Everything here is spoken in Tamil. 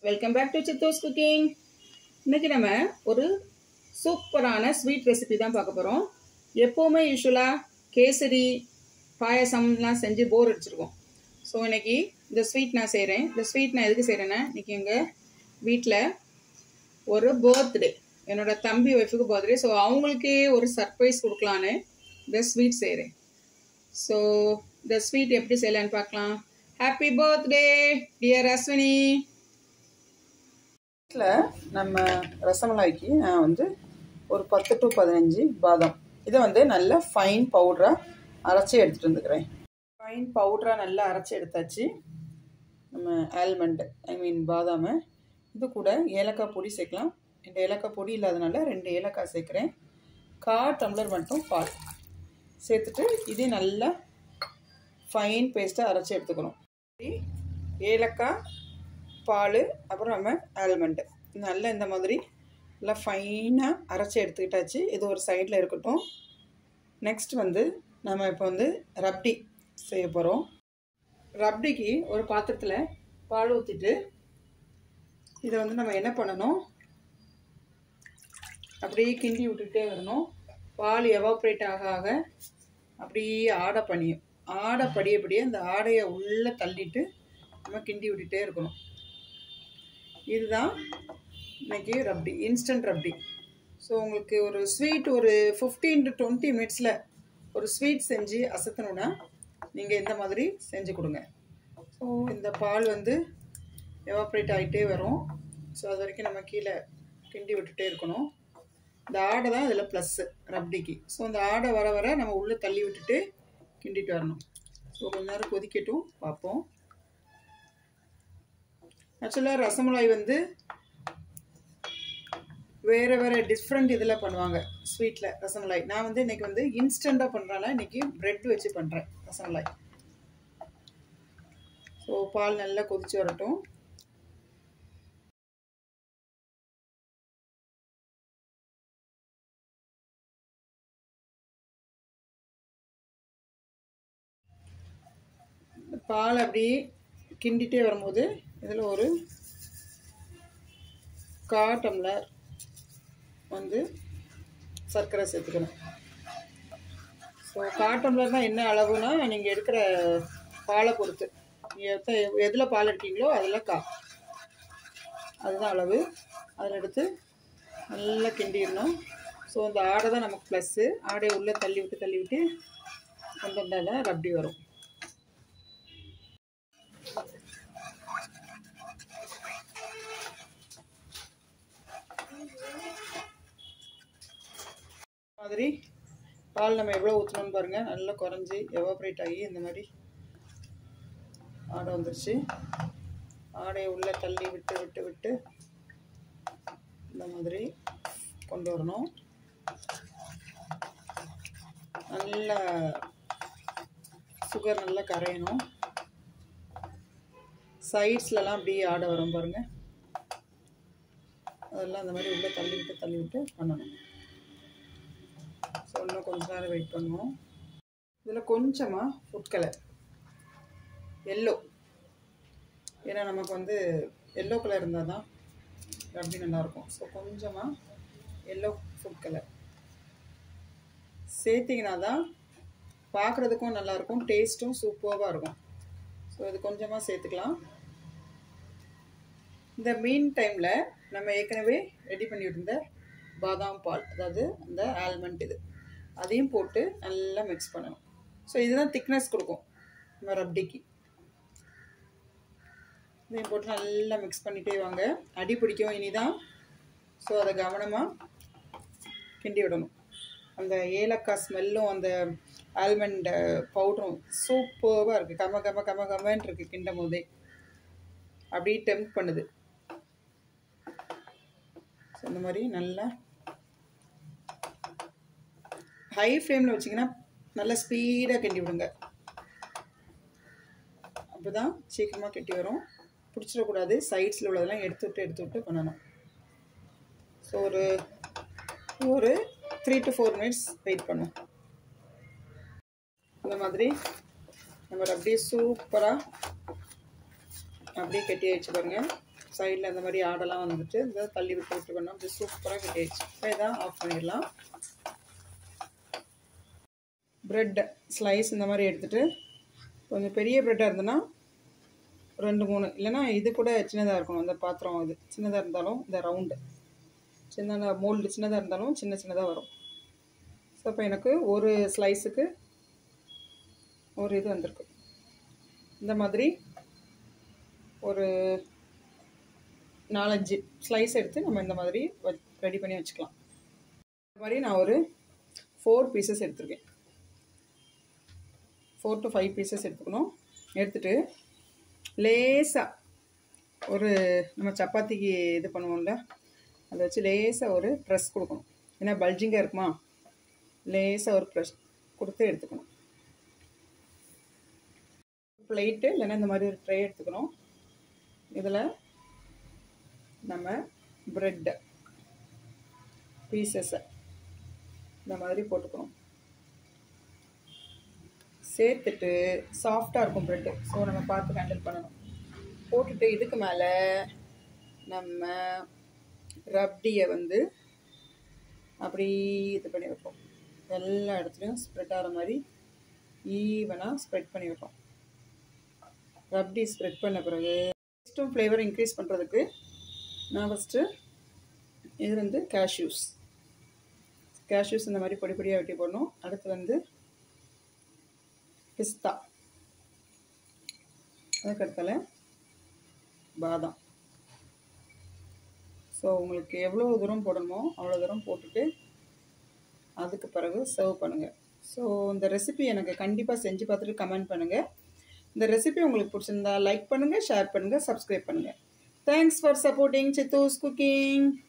welcome back to Chithu's cooking இன்னைக்கு நம்ம ஒரு சூப்பரான ஸ்வீட் ரெசிபி தான் பார்க்க போகிறோம் எப்போவுமே யூஸ்வலாக கேசரி பாயசம்லாம் செஞ்சு போர் அடிச்சிருக்கோம் ஸோ இன்னைக்கு இந்த ஸ்வீட் நான் செய்கிறேன் இந்த ஸ்வீட் நான் எதுக்கு செய்கிறேன்னா இன்னைக்கு எங்கள் வீட்டில் ஒரு பர்த்டே என்னோட தம்பி ஒய்ஃபுக்கு பர்த்டே ஸோ அவங்களுக்கே ஒரு சர்ப்ரைஸ் கொடுக்கலான்னு இந்த ஸ்வீட் செய்கிறேன் ஸோ இந்த ஸ்வீட் எப்படி செய்யலான்னு பார்க்கலாம் ஹாப்பி பர்த்டே டியர் அஸ்வினி வீட்டில் நம்ம ரசமலாய்க்கு நான் வந்து ஒரு பத்து டு பதினஞ்சு பாதாம் இதை வந்து நல்லா ஃபைன் பவுடராக அரைச்சி எடுத்துகிட்டு வந்துக்கிறேன் ஃபைன் பவுடராக நல்லா அரைச்சி எடுத்தாச்சு நம்ம ஆல்மண்ட் ஐ மீன் பாதாமை இது கூட ஏலக்காய் பொடி சேர்க்கலாம் ரெண்டு ஏலக்காய் பொடி இல்லாதனால ரெண்டு ஏலக்காய் சேர்க்குறேன் கா டம்ளர் மட்டும் பால் சேர்த்துட்டு இதே நல்லா ஃபைன் பேஸ்ட்டாக அரைச்சி எடுத்துக்கணும் ஏலக்காய் பால் அப்புறம் நம்ம ஆல்மண்டு நல்லா இந்த மாதிரி நல்லா ஃபைனாக அரைச்சி எடுத்துக்கிட்டாச்சு இது ஒரு சைடில் இருக்கட்டும் நெக்ஸ்ட் வந்து நம்ம இப்போ வந்து ரப்டி செய்ய போகிறோம் ரப்டிக்கு ஒரு பாத்திரத்தில் பால் ஊற்றிட்டு இதை வந்து நம்ம என்ன பண்ணணும் அப்படியே கிண்டி விட்டுக்கிட்டே வரணும் பால் எவாப்ரேட் ஆக ஆக அப்படியே ஆடை பணியும் ஆடை படியபடியே அந்த ஆடையை உள்ளே தள்ளிட்டு நம்ம கிண்டி விட்டுட்டே இருக்கணும் இதுதான் இன்னைக்கு ரப்டி இன்ஸ்டன்ட் ரப்டி ஸோ உங்களுக்கு ஒரு ஸ்வீட் ஒரு ஃபிஃப்டீன் டு டுவெண்ட்டி மினிட்ஸில் ஒரு ஸ்வீட் செஞ்சு அசத்தணுன்னா நீங்கள் இந்த மாதிரி செஞ்சு கொடுங்க ஸோ இந்த பால் வந்து எவாப்ரேட் ஆகிட்டே வரும் ஸோ அது வரைக்கும் நம்ம கீழே கிண்டி விட்டுட்டே இருக்கணும் இந்த ஆடை தான் இதில் ப்ளஸ்ஸு ரப்டிக்கு ஸோ அந்த ஆடை வர வர நம்ம உள்ளே தள்ளி விட்டுட்டு கிண்டிட்டு வரணும் ஸோ கொஞ்ச நேரம் கொதிக்கட்டும் பார்ப்போம் ஆக்சுவலாக ரசமலாய் வந்து வேறு வேறு டிஃப்ரெண்ட் இதில் பண்ணுவாங்க ஸ்வீட்டில் ரசமலாய் நான் வந்து இன்றைக்கி வந்து இன்ஸ்டண்ட்டாக பண்ணுறனால இன்றைக்கி ப்ரெட் வச்சு பண்ணுறேன் ரசமலாய் ஸோ பால் நல்லா கொதிச்சு வரட்டும் பால் அப்படி கிண்டிகிட்டே வரும்போது இதில் ஒரு கா டம்ளர் வந்து சர்க்கரை சேர்த்துக்கணும் ஸோ கா டம்ளர்னால் என்ன அளவுனா நீங்கள் எடுக்கிற பாலை பொறுத்து நீங்கள் எதில் பால் எடுக்கீங்களோ அதில் கா அதுதான் அளவு அதில் எடுத்து நல்லா கிண்டிடணும் ஸோ அந்த ஆடை தான் நமக்கு ப்ளஸ்ஸு ஆடையை உள்ளே தள்ளி விட்டு தள்ளி விட்டு கொண்டு வந்தால் தான் ரப்டி வரும் மாதிரி பால் நம்ம எவ்வளோ ஊற்றணும்னு பாருங்கள் நல்லா குறைஞ்சி எவாப்ரேட் ஆகி இந்த மாதிரி ஆடை வந்துருச்சு ஆடையை உள்ளே தள்ளி விட்டு விட்டு விட்டு இந்த மாதிரி கொண்டு வரணும் நல்லா சுகர் நல்லா கரையணும் சைட்ஸ்லலாம் அப்படியே ஆடை வரும் பாருங்கள் அதெல்லாம் அந்த மாதிரி உள்ளே தள்ளி விட்டு தள்ளி விட்டு பண்ணணும் ஸோ இன்னும் கொஞ்ச நேரம் வெயிட் பண்ணுவோம் இதில் கொஞ்சமாக ஃபுட் கலர் எல்லோ ஏன்னா நமக்கு வந்து எல்லோ கலர் இருந்தால் தான் ரப்பி நல்லாயிருக்கும் ஸோ கொஞ்சமாக எல்லோ ஃபுட் கலர் சேர்த்திங்கன்னா தான் பார்க்குறதுக்கும் நல்லாயிருக்கும் டேஸ்ட்டும் சூப்பராக இருக்கும் ஸோ இது கொஞ்சமாக சேர்த்துக்கலாம் இந்த மீன் டைமில் நம்ம ஏற்கனவே ரெடி பண்ணியிருந்த பாதாம் பால் அதாவது அந்த ஆல்மண்ட் இது அதையும் போட்டு நல்லா மிக்ஸ் பண்ணணும் ஸோ இதுதான் திக்னஸ் கொடுக்கும் நம்ம ரப்டிக்கு இதையும் போட்டு நல்லா மிக்ஸ் பண்ணிகிட்டே வாங்க அடி பிடிக்கும் இனிதான் ஸோ அதை கவனமாக கிண்டி விடணும் அந்த ஏலக்காய் ஸ்மெல்லும் அந்த ஆல்மண்ட் பவுடரும் சூப்பராக இருக்குது கம கம கம கமன்னு இருக்குது கிண்டும் போதே அப்படியே டெம்ப் பண்ணுது ஸோ இந்த மாதிரி நல்லா ஹை ஃப்ளேமில் வச்சிங்கன்னா நல்லா ஸ்பீடாக கிண்டி விடுங்க அப்போ தான் சீக்கிரமாக கெட்டி வரும் பிடிச்சிடக்கூடாது சைட்ஸில் உள்ளதெல்லாம் எடுத்து விட்டு எடுத்து விட்டு பண்ணணும் ஸோ ஒரு ஒரு three to four minutes wait பண்ணும் இந்த மாதிரி நம்ம அப்படியே சூப்பராக அப்படியே கெட்டி வச்சு பாருங்க சைடில் அந்த மாதிரி ஆடெல்லாம் வந்துட்டு இந்த தள்ளி விட்டு விட்டு பண்ணோம் அப்படி சூப்பராக கட்டிடுச்சு இப்போ இதான் ஆஃப் பண்ணிடலாம் ப்ரெட் ஸ்லைஸ் இந்த மாதிரி எடுத்துகிட்டு கொஞ்சம் பெரிய ப்ரெட்டாக இருந்ததுன்னா ரெண்டு மூணு இல்லைன்னா இது கூட சின்னதாக இருக்கணும் இந்த பாத்திரம் இது சின்னதாக இருந்தாலும் இந்த ரவுண்டு சின்னதாக மோல்டு சின்னதாக இருந்தாலும் சின்ன சின்னதாக வரும் ஸோ இப்போ எனக்கு ஒரு ஸ்லைஸுக்கு ஒரு இது வந்திருக்கு இந்த மாதிரி ஒரு நாலஞ்சு ஸ்லைஸ் எடுத்து நம்ம இந்த மாதிரி ரெடி பண்ணி வச்சுக்கலாம் இந்த மாதிரி நான் ஒரு ஃபோர் பீசஸ் எடுத்திருக்கேன் ஃபோர் டு ஃபைவ் பீசஸ் எடுத்துக்கணும் எடுத்துகிட்டு லேசாக ஒரு நம்ம சப்பாத்திக்கு இது பண்ணுவோம்ல அதை வச்சு லேசாக ஒரு ப்ரெஸ் கொடுக்கணும் ஏன்னா பல்ஜிங்காக இருக்குமா லேசாக ஒரு ப்ரெஸ் கொடுத்து எடுத்துக்கணும் பிளேட்டு இல்லைன்னா இந்த மாதிரி ஒரு ட்ரே எடுத்துக்கணும் இதில் நம்ம ப்ரெட்டு பீசஸை இந்த மாதிரி போட்டுக்கணும் சேர்த்துட்டு சாஃப்டாக இருக்கும் ப்ரெட்டு ஸோ நம்ம பார்த்து ஹேண்டில் பண்ணணும் போட்டுட்டு இதுக்கு மேலே நம்ம ரப்டியை வந்து அப்படி இது பண்ணி வைப்போம் எல்லா இடத்துலையும் ஸ்ப்ரெட் ஆகிற மாதிரி ஈவனாக ஸ்ப்ரெட் பண்ணி வைப்போம் ரப்டி ஸ்ப்ரெட் பண்ண பிறகு டேஸ்ட்டும் ஃப்ளேவர் இன்க்ரீஸ் பண்ணுறதுக்கு நான் ஃபஸ்ட்டு இது வந்து கேஷ்யூஸ் கேஷ்யூஸ் இந்த மாதிரி பொடி பொடியாக வெட்டி போடணும் அடுத்து வந்து பிஸ்தா அதுக்கடுத்தால பாதாம் ஸோ உங்களுக்கு எவ்வளோ தூரம் போடணுமோ அவ்வளோ தூரம் போட்டுட்டு அதுக்கு பிறகு சர்வ் பண்ணுங்கள் ஸோ இந்த ரெசிபி எனக்கு கண்டிப்பாக செஞ்சு பார்த்துட்டு கமெண்ட் பண்ணுங்கள் இந்த ரெசிபி உங்களுக்கு பிடிச்சிருந்தா லைக் பண்ணுங்கள் ஷேர் பண்ணுங்கள் சப்ஸ்கிரைப் பண்ணுங்கள் thanks for supporting Chithu's cooking